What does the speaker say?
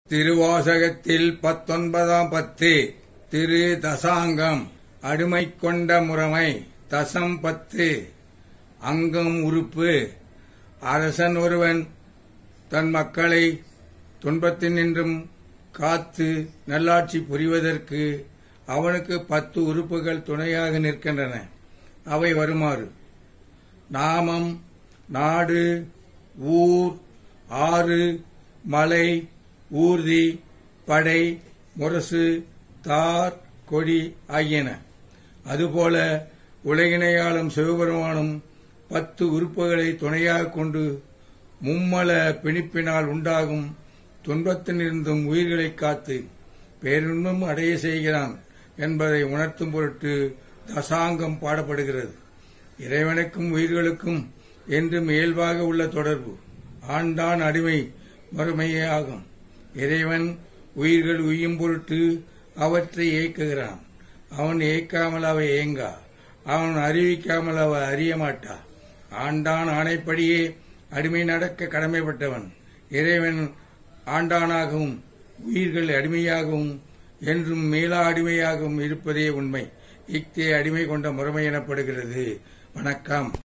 திருவாசகத்தில் பத்தொன்பதாம் பத்து திரு தசாங்கம் அடிமை கொண்ட முறைமை தசம் பத்து அங்கம் உறுப்பு அரசன் ஒருவன் தன் மக்களை துன்பத்தினின்றும் காத்து நல்லாட்சி புரிவதற்கு அவனுக்கு பத்து உறுப்புகள் துணையாக நிற்கின்றன அவை வருமாறு நாமம் நாடு ஊர் ஆறு மலை ஊர்தி படை முரசு தார் கொடி ஆகியன அதுபோல உலகினையாளும் சிவபெருமானும் பத்து உறுப்புகளை துணையாக கொண்டு மும்மல பிணிப்பினால் உண்டாகும் துன்பத்திலிருந்தும் உயிர்களை காத்து பேரின்பம் அடைய செய்கிறான் என்பதை உணர்த்தும் பொருட்டு தசாங்கம் பாடப்படுகிறது இறைவனுக்கும் உயிர்களுக்கும் என்றும் இயல்பாக உள்ள தொடர்பு ஆண்டான் அடிமை மறுமையே ஆகும் இறைவன் உயிர்கள் உய்யும் பொருட்டு அவற்றை இயக்குகிறான் அவன் இயக்காமல் அவை இயங்கா அவன் அறிவிக்காமல் அவ அறிய மாட்டா ஆண்டான் ஆணைப்படியே அடிமை நடக்க கடமைப்பட்டவன் இறைவன் ஆண்டானாகவும் உயிர்கள் அடிமையாகவும் என்றும் மேலா அடிமையாகவும் இருப்பதே உண்மை இக்தே அடிமை கொண்ட முறைமை எனப்படுகிறது வணக்கம்